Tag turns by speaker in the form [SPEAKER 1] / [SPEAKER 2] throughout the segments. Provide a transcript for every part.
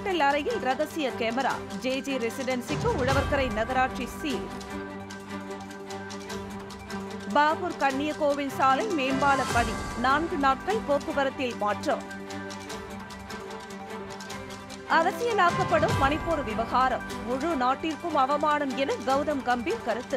[SPEAKER 1] Hotel அறையில் ரகசிய camera J J ரெசிடென்சிக்கு உழவர்கரை நகராட்சி சீல் பாகூர் கன்னியகோவில் சாலை மேம்பால பணி நான்கு நாட்கள் போக்குவரத்தில் மாற்றம் அரசியலாக்கப்படும் மணிப்பூர் விவகாரம் முழு நாட்டிற்கும் அவமானம் என கௌதம் கம்பீர் கருத்து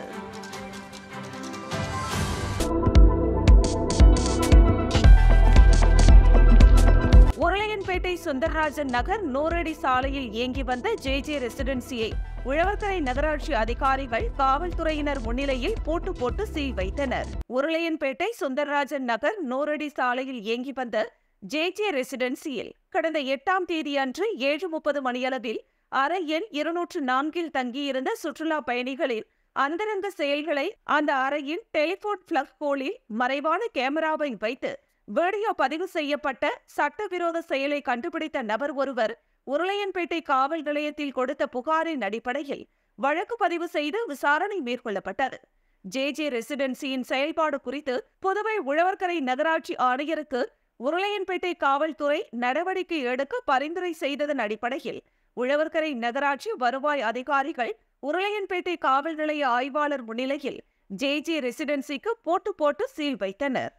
[SPEAKER 1] உருளையன்பேட்டை சுந்தரராஜன் நகர் நூறடி சாலையில் இயங்கி வந்த ஜே ஜே ரெசிடென்சியை உழவர்கரை நகராட்சி அதிகாரிகள் காவல்துறையினர் முன்னிலையில் பூட்டு போட்டு சீல் வைத்தனர் உருளையன்பேட்டை சுந்தரராஜன் நகர் நூறடி சாலையில் இயங்கி வந்த ஜே ஜே ரெசிடென்சியில் கடந்த எட்டாம் தேதி அன்று ஏழு முப்பது மணியளவில் அறை எண் இருநூற்று நான்கில் தங்கியிருந்த சுற்றுலா பயணிகளின் அந்தரங்க செயல்களை அந்த அறையின் டெலிபோன் பிளக் ஹோலில் மறைவான கேமராவை வைத்து வீடியோ பதிவு செய்யப்பட்ட சட்டவிரோத செயலை கண்டுபிடித்த நபர் ஒருவர் உருளையன்பேட்டை காவல் நிலையத்தில் கொடுத்த புகாரின் அடிப்படையில் வழக்கு பதிவு செய்து விசாரணை மேற்கொள்ளப்பட்டது ஜே ஜே ரெசிடென்சியின் செயல்பாடு குறித்து புதுவை உழவர்கரை நகராட்சி ஆணையருக்கு உருளையன்பேட்டை காவல்துறை நடவடிக்கை எடுக்க பரிந்துரை செய்ததன் அடிப்படையில் உழவர்கரை நகராட்சி வருவாய் அதிகாரிகள் உருளையன்பேட்டை காவல் நிலைய ஆய்வாளர் முன்னிலையில் ஜே ஜே ரெசிடென்சிக்கு போட்டு போட்டு சீல் வைத்தனர்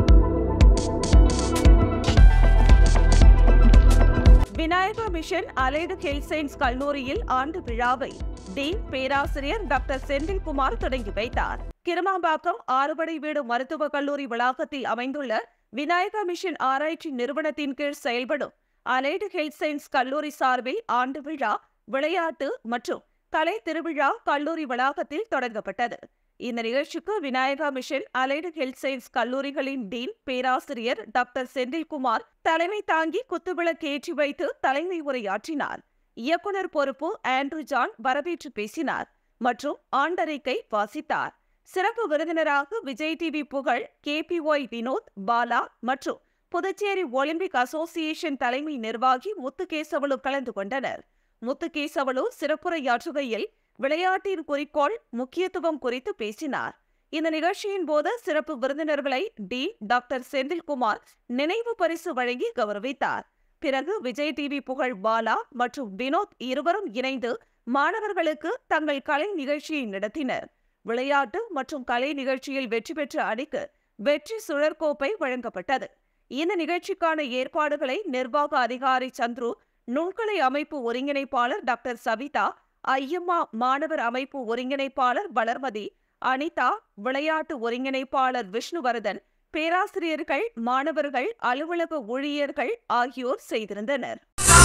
[SPEAKER 1] Vinayaka mission allied health science கல்லூரியில் ஆண்டு விழாவை டீன் பேராசிரியர் டாக்டர் செந்தில்குமார் தொடங்கி வைத்தார் கிருமாம்பாக்கம் ஆறுபடை வீடு மருத்துவக் கல்லூரி வளாகத்தில் அமைந்துள்ள விநாயகா மிஷன் ஆராய்ச்சி நிறுவனத்தின் கீழ் செயல்படும் அலைடு ஹெல்த் சயின்ஸ் கல்லூரி சார்பில் ஆண்டு விழா விளையாட்டு மற்றும் கலை திருவிழா கல்லூரி வளாகத்தில் தொடங்கப்பட்டது இந்த நிகழ்ச்சிக்கு Vinayaka mission allied health science கல்லூரிகளின் டீன் பேராசிரியர் டாக்டர் செந்தில்குமார் தலைமை தாங்கி குத்துவிளக்கு ஏற்றி வைத்து தலைமை உரையாற்றினார் இயக்குனர் பொறுப்பு ஆண்ட்ரூ ஜான் வரவேற்று பேசினார் மற்றும் ஆண்டறிக்கை வாசித்தார் சிறப்பு விருந்தினராக விஜய் டிவி புகழ் கேபிஒய் வினோத் பாலா மற்றும் புதுச்சேரி ஒலிம்பிக் அசோசியேஷன் தலைமை நிர்வாகி முத்துகேசவலு கலந்து கொண்டனர் முத்துகேசவலு சிறப்புரையாற்றுகையில் விளையாட்டின் குறிக்கோள் முக்கியத்துவம் குறித்து பேசினார் இந்த நிகழ்ச்சியின் போது சிறப்பு விருந்தினர்களை டி டாக்டர் செந்தில்குமார் நினைவு பரிசு வழங்கி கௌரவித்தார் பிறகு விஜய் டிவி புகழ் பாலா மற்றும் வினோத் இருவரும் இணைந்து மாணவர்களுக்கு தங்கள் கலை நிகழ்ச்சியை நடத்தினர் விளையாட்டு மற்றும் கலை நிகழ்ச்சியில் வெற்றி பெற்ற அணிக்கு வெற்றி சுழற்கோப்பை வழங்கப்பட்டது இந்த நிகழ்ச்சிக்கான ஏற்பாடுகளை நிர்வாக அதிகாரி சந்துரு நுண்கலை அமைப்பு ஒருங்கிணைப்பாளர் டாக்டர் சவிதா ஐயம்மா மாணவர் அமைப்பு ஒருங்கிணைப்பாளர் வளர்மதி அனிதா விளையாட்டு ஒருங்கிணைப்பாளர் விஷ்ணுவர்தன் பேராசிரியர்கள் மாணவர்கள் அலுவலக ஊழியர்கள் ஆகியோர் செய்திருந்தனர்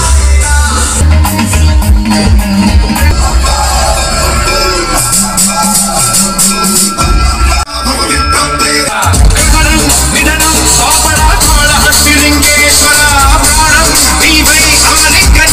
[SPEAKER 2] விடனம் சோபடா கோள ஹஸ்திலிங்கேஸ்வர பிராணம் தீவை ஆலிக்கன்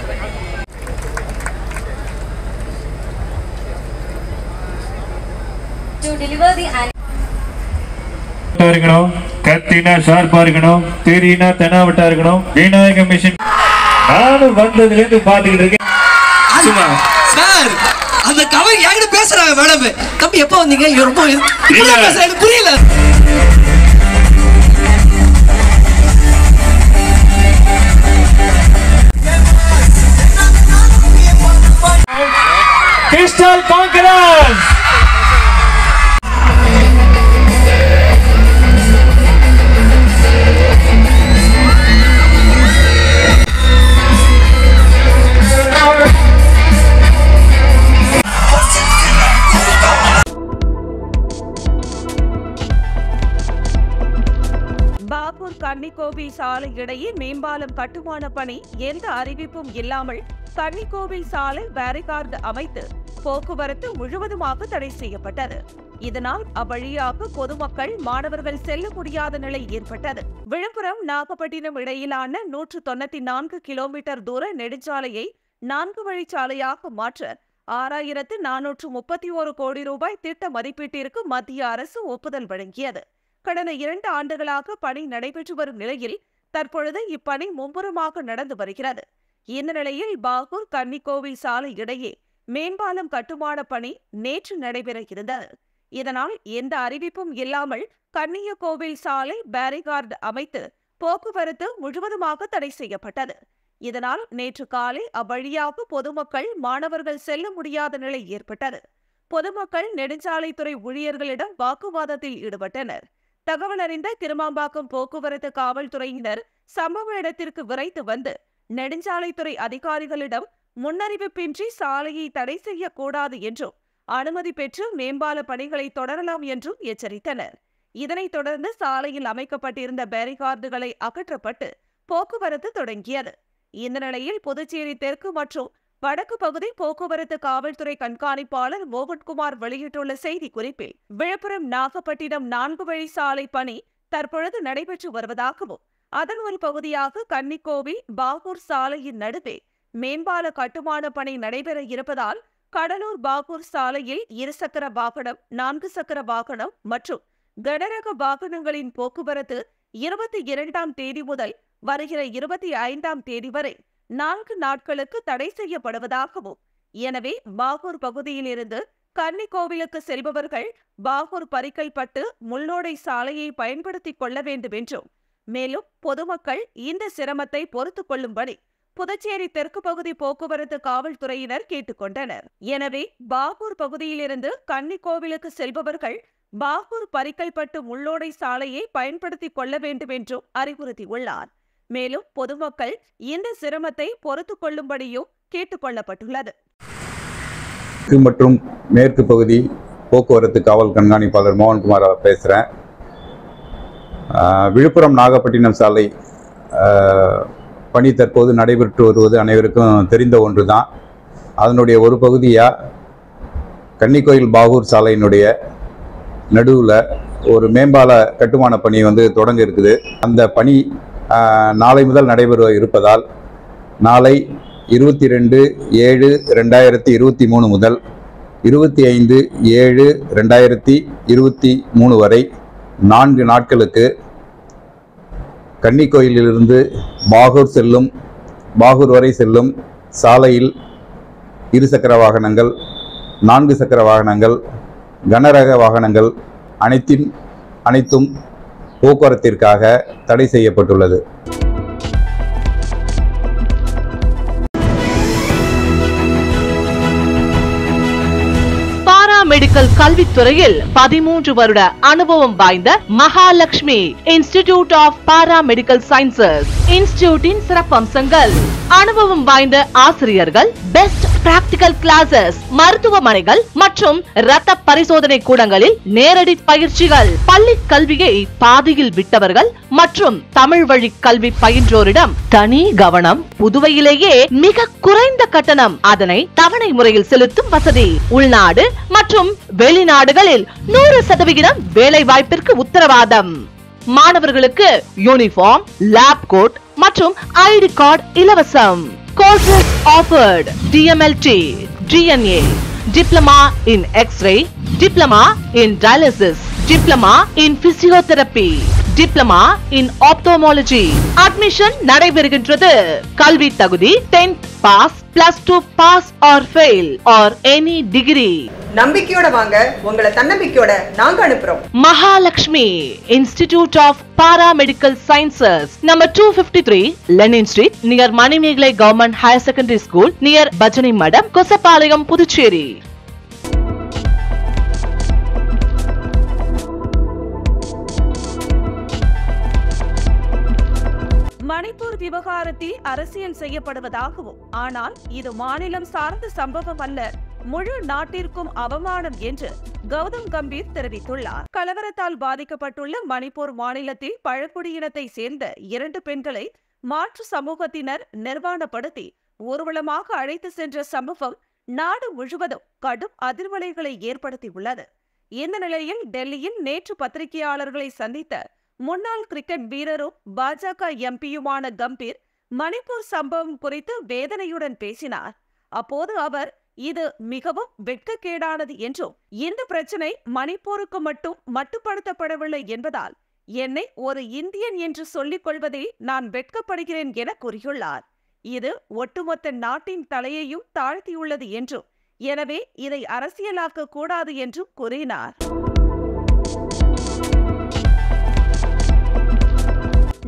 [SPEAKER 3] to deliver the an-
[SPEAKER 4] ஷார்ப்பா இருக்கணும் கத்தினா ஷார்ப்பா இருக்கணும் தெரியினா தெனாவட்டா இருக்கணும் விநாயக மிஷின் நானும் வந்ததுல இருந்து பாத்துக்கிட்டு இருக்கேன்
[SPEAKER 5] சும்மா சார் அந்த கவர் என்கிட்ட பேசுறாங்க மேடம் தம்பி எப்போ வந்தீங்க இங்க ரொம்ப இது- இப்படிதான்
[SPEAKER 4] இல்ல.
[SPEAKER 5] பேசுறேன், எனக்கு புரியல
[SPEAKER 4] கிறிஸ்டல் கான்கரன்ஸ்
[SPEAKER 1] பாகூர் கன்னிக்கோவில் சாலை இடையே மேம்பாலம் கட்டுமான பணி எந்த அறிவிப்பும் இல்லாமல் கன்னிக்கோவில் சாலை பேரிகார்டு அமைத்து போக்குவரத்து முழுவதுமாக தடை செய்யப்பட்டது இதனால் அவ்வழியாக பொதுமக்கள் மாணவர்கள் செல்ல முடியாத நிலை ஏற்பட்டது விழுப்புரம் நாகப்பட்டினம் இடையிலான நூற்று தொண்ணூத்தி நான்கு கிலோமீட்டர் தூர நெடுஞ்சாலையை நான்கு வழிச்சாலையாக மாற்ற ஆறாயிரத்து நானூற்று முப்பத்தி ஒரு கோடி ரூபாய் திட்ட மதிப்பீட்டிற்கு மத்திய அரசு ஒப்புதல் வழங்கியது கடந்த இரண்டு ஆண்டுகளாக பணி நடைபெற்று வரும் நிலையில் தற்பொழுது இப்பணி மும்முரமாக நடந்து வருகிறது இந்த நிலையில் பாகூர் கன்னிக்கோவில் சாலை இடையே மேம்பாலம் கட்டுமான பணி நேற்று நடைபெற இருந்தது இதனால் எந்த அறிவிப்பும் இல்லாமல் கன்னியக்கோவில் சாலை பேரிகார்டு அமைத்து போக்குவரத்து முழுவதுமாக தடை செய்யப்பட்டது இதனால் நேற்று காலை அவ்வழியாக பொதுமக்கள் மாணவர்கள் செல்ல முடியாத நிலை ஏற்பட்டது பொதுமக்கள் நெடுஞ்சாலைத்துறை ஊழியர்களிடம் வாக்குவாதத்தில் ஈடுபட்டனர் தகவல் அறிந்த கிருமாம்பாக்கம் போக்குவரத்து காவல்துறையினர் சம்பவ இடத்திற்கு விரைந்து வந்து நெடுஞ்சாலைத்துறை அதிகாரிகளிடம் முன்னறிவிப்பின்றி சாலையை தடை செய்யக்கூடாது என்றும் அனுமதி பெற்று மேம்பால பணிகளை தொடரலாம் என்றும் எச்சரித்தனர் இதனைத் தொடர்ந்து சாலையில் அமைக்கப்பட்டிருந்த பேரிகார்டுகளை அகற்றப்பட்டு போக்குவரத்து தொடங்கியது இந்த நிலையில் புதுச்சேரி தெற்கு மற்றும் வடக்கு பகுதி போக்குவரத்து காவல்துறை கண்காணிப்பாளர் மோகன்குமார் வெளியிட்டுள்ள செய்திக்குறிப்பில் விழுப்புரம் நாகப்பட்டினம் நான்கு வழி சாலை பணி தற்பொழுது நடைபெற்று வருவதாகவும் அதன் ஒரு பகுதியாக கன்னிக்கோவில் பாகூர் சாலையின் நடுவே மேம்பால கட்டுமான பணி நடைபெற இருப்பதால் கடலூர் பாகூர் சாலையில் இருசக்கர வாகனம் நான்கு சக்கர வாகனம் மற்றும் கனரக வாகனங்களின் போக்குவரத்து இருபத்தி இரண்டாம் தேதி முதல் வருகிற இருபத்தி ஐந்தாம் தேதி வரை நான்கு நாட்களுக்கு தடை செய்யப்படுவதாகவும் எனவே பாகூர் பகுதியிலிருந்து கன்னிக்கோவிலுக்கு செல்பவர்கள் பாகூர் பரிக்கல்பட்டு முள்ளோடை சாலையை பயன்படுத்திக் கொள்ள வேண்டும் என்றும் மேலும் பொதுமக்கள் இந்த சிரமத்தை பொறுத்துக் கொள்ளும்படி புதுச்சேரி தெற்கு பகுதி போக்குவரத்து காவல்துறையினர் கேட்டுக்கொண்டனர் எனவே பாகூர் பகுதியிலிருந்து கன்னிக்கோவிலுக்கு செல்பவர்கள் பாகூர் பரிக்கல்பட்டு முள்ளோடை சாலையை பயன்படுத்திக் கொள்ள வேண்டும் என்றும் அறிவுறுத்தியுள்ளார் மேலும் பொதுமக்கள் இந்த சிரமத்தை பொறுத்துக் கொள்ளும்படியும் கேட்டுக் கொள்ளப்பட்டுள்ளது
[SPEAKER 3] தெற்கு மற்றும் மேற்கு பகுதி போக்குவரத்து காவல் கண்காணிப்பாளர் மோகன்குமார் பேசுகிறேன் விழுப்புரம் நாகப்பட்டினம் சாலை ஆஹ், பணி தற்போது நடைபெற்று வருவது அனைவருக்கும் தெரிந்த ஒன்று தான் அதனுடைய ஒரு பகுதியாக கன்னிக்கோயில் பாகூர் சாலையினுடைய நடுவில் ஒரு மேம்பால கட்டுமான பணி வந்து தொடங்க இருக்குது அந்த பணி ஆஹ், நாளை முதல் நடைபெற இருப்பதால் நாளை இருபத்தி ரெண்டு ஏழு ரெண்டாயிரத்தி இருபத்தி மூணு முதல் இருபத்தி ஐந்து ஏழு ரெண்டாயிரத்தி இருபத்தி மூணு வரை நான்கு நாட்களுக்கு கன்னிக்கோயிலிருந்து பாகூர் செல்லும் பாகூர் வரை செல்லும் சாலையில் இருசக்கர வாகனங்கள் நான்கு சக்கர வாகனங்கள் கனரக வாகனங்கள் அனைத்தின் அனைத்தும் போக்குவரத்திற்காக தடை செய்யப்பட்டுள்ளது
[SPEAKER 6] பாராமெடிக்கல் கல்வித்துறையில் பதிமூன்று வருட அனுபவம் வாய்ந்த Mahalakshmi institute of paramedical sciences இன்ஸ்டிடியூட்டின் சிறப்பம்சங்கள் அனுபவம் வாய்ந்த ஆசிரியர்கள் பெஸ்ட் பிராக்டிகல் கிளாஸஸ் மருத்துவமனைகள் மற்றும் ரத்த பரிசோதனை கூடங்களில் நேரடி பயிற்சிகள் பள்ளி கல்வியை பாதியில் விட்டவர்கள் மற்றும் தமிழ் வழி கல்வி பயின்றோரிடம் தனி கவனம் புதுவையிலேயே மிக குறைந்த கட்டணம் அதனை தவணை முறையில் செலுத்தும் வசதி உள்நாடு மற்றும் வெளிநாடுகளில் நூறு சதவிகிதம் வேலை வாய்ப்பிற்கு உத்தரவாதம் மாணவர்களுக்கு யூனிஃபார்ம் லேப் கோட் மற்றும் ஐடி கார்டு இலவசம் courses offered DMLT DNA diploma in x-ray diploma in dialysis diploma in physiotherapy diploma in ophthalmology admission நடைபெறுகின்றது கல்வி தகுதி tenth pass plus two pass or fail or any degree
[SPEAKER 7] நம்பிக்கையோட வாங்க உங்களை தன்னம்பிக்கையோட நாங்க அனுப்புறோம்
[SPEAKER 6] Mahalakshmi institute of paramedical sciences number two fifty three Lenin street near Manimekalai government higher secondary school near பஜனை மடம் கொசப்பாளையம் புதுச்சேரி
[SPEAKER 1] மணிப்பூர் விவகாரத்தில் அரசியல் செய்யப்படுவதாகவும் ஆனால் இது மாநிலம் சார்ந்த சம்பவம் அல்ல முழு நாட்டிற்கும் அவமானம் என்று கௌதம் கம்பீர் தெரிவித்துள்ளார் கலவரத்தால் பாதிக்கப்பட்டுள்ள மணிப்பூர் மாநிலத்தில் பழங்குடியினத்தை சேர்ந்த இரண்டு பெண்களை மாற்று சமூகத்தினர் நிர்வாணப்படுத்தி ஊர்வலமாக அழைத்து சென்ற சம்பவம் நாடு முழுவதும் கடும் அதிர்வலைகளை ஏற்படுத்தியுள்ளது இந்த நிலையில் டெல்லியில் நேற்று பத்திரிகையாளர்களை சந்தித்த முன்னாள் கிரிக்கெட் வீரரும் பாஜக எம்பியுமான கம்பீர் மணிப்பூர் சம்பவம் குறித்து வேதனையுடன் பேசினார் அப்போது அவர் இது மிகவும் வெட்கக்கேடானது என்றும் இந்த பிரச்சனை மணிப்பூருக்கு மட்டும் மட்டுப்படுத்தப்படவில்லை என்பதால் என்னை ஒரு இந்தியன் என்று சொல்லிக் கொள்வதில் நான் வெட்கப்படுகிறேன் என கூறியுள்ளார் இது ஒட்டுமொத்த நாட்டின் தலையையும் தாழ்த்தியுள்ளது என்றும் எனவே இதை அரசியலாக்க கூடாது என்றும் கூறினார்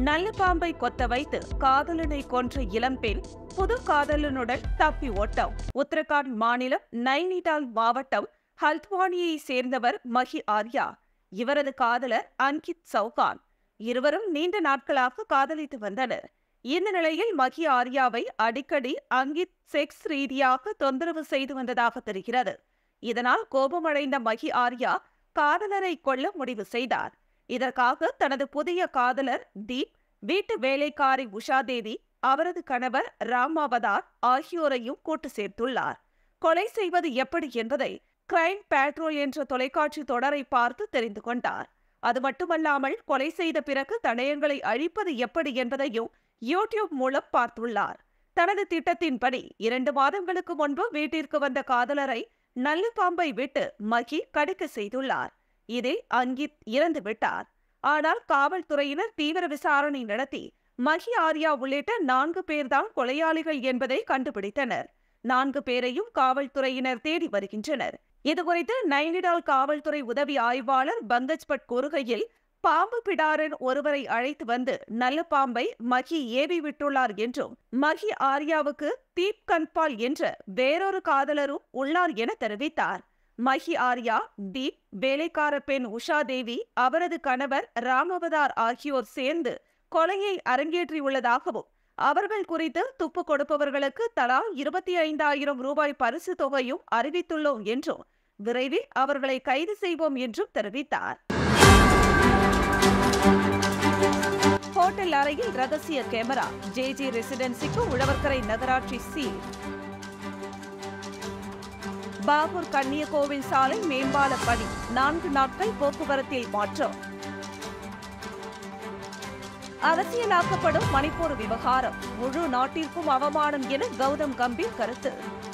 [SPEAKER 1] நல்ல பாம்பை கொத்த வைத்து காதலனை கொன்ற இளம்பெண் புது காதலனுடன் தப்பி ஓட்டம் உத்தரகாண்ட் மாநிலம் நைனிடால் மாவட்டம் ஹல்த்வானியை சேர்ந்தவர் மஹி ஆர்யா இவரது காதலர் அன்கித் சௌகான் இருவரும் நீண்ட நாட்களாக காதலித்து வந்தனர் இந்த நிலையில் மகி ஆர்யாவை அடிக்கடி அங்கித் செக்ஸ் ரீதியாக தொந்தரவு செய்து வந்ததாக தெரிகிறது இதனால் கோபமடைந்த மகி ஆர்யா காதலரை கொல்ல முடிவு செய்தார் இதற்காக தனது புதிய காதலர் தீப் வீட்டு வேலைக்காரி உஷா தேவி அவரது கணவர் ராம் அவதார் ஆகியோரையும் கூட்டு சேர்த்துள்ளார் கொலை செய்வது எப்படி என்பதை கிரைம் பேட்ரோல் என்ற தொலைக்காட்சி தொடரை பார்த்து தெரிந்து கொண்டார் அது மட்டுமல்லாமல் கொலை செய்த பிறகு தடயங்களை அழிப்பது எப்படி என்பதையும் யூடியூப் மூலம் பார்த்துள்ளார் தனது திட்டத்தின்படி இரண்டு மாதங்களுக்கு முன்பு வீட்டிற்கு வந்த காதலரை நல்ல பாம்பை விட்டு மகி கடிக்க செய்துள்ளார் இதில் அங்கித் இறந்து விட்டார் ஆனால் காவல்துறையினர் தீவிர விசாரணை நடத்தி மகி ஆர்யா உள்ளிட்ட நான்கு பேர்தான் கொலையாளிகள் என்பதை கண்டுபிடித்தனர் நான்கு பேரையும் காவல்துறையினர் தேடி வருகின்றனர் இதுகுறித்து நைனிடால் காவல்துறை உதவி ஆய்வாளர் பங்கஜ் பட் கூறுகையில் பாம்பு பிடாரன் ஒருவரை அழைத்து வந்து நல்ல பாம்பை மகி ஏவி விட்டுள்ளார் என்றும் மகி ஆர்யாவுக்கு தீப் கன்பால் என்ற வேறொரு காதலரும் உள்ளார் என தெரிவித்தார் மஹி ஆர்யா தீப் வேலைக்கார பெண் உஷா தேவி அவரது கணவர் ராமவதார் ஆகியோர் சேர்ந்து கொலையை அரங்கேற்றியுள்ளதாகவும் அவர்கள் குறித்து துப்பு கொடுப்பவர்களுக்கு தலா இருபத்தி ஐந்தாயிரம் ரூபாய் பரிசு தொகையும் அறிவித்துள்ளோம் என்றும் விரைவில் அவர்களை கைது செய்வோம் என்றும் தெரிவித்தார் ஹோட்டல் அறையில் ரகசிய கேமரா ஜே ஜே ரெசிடென்சிக்கு உழவர்கரை நகராட்சி சீல் பாகூர் கன்னியகோவில் சாலை மேம்பால பணி நான்கு நாட்கள் போக்குவரத்தில் மாற்றம் அரசியலாக்கப்படும் மணிப்பூர் விவகாரம் முழு நாட்டிற்கும் அவமானம் என கௌதம் கம்பீர் கருத்து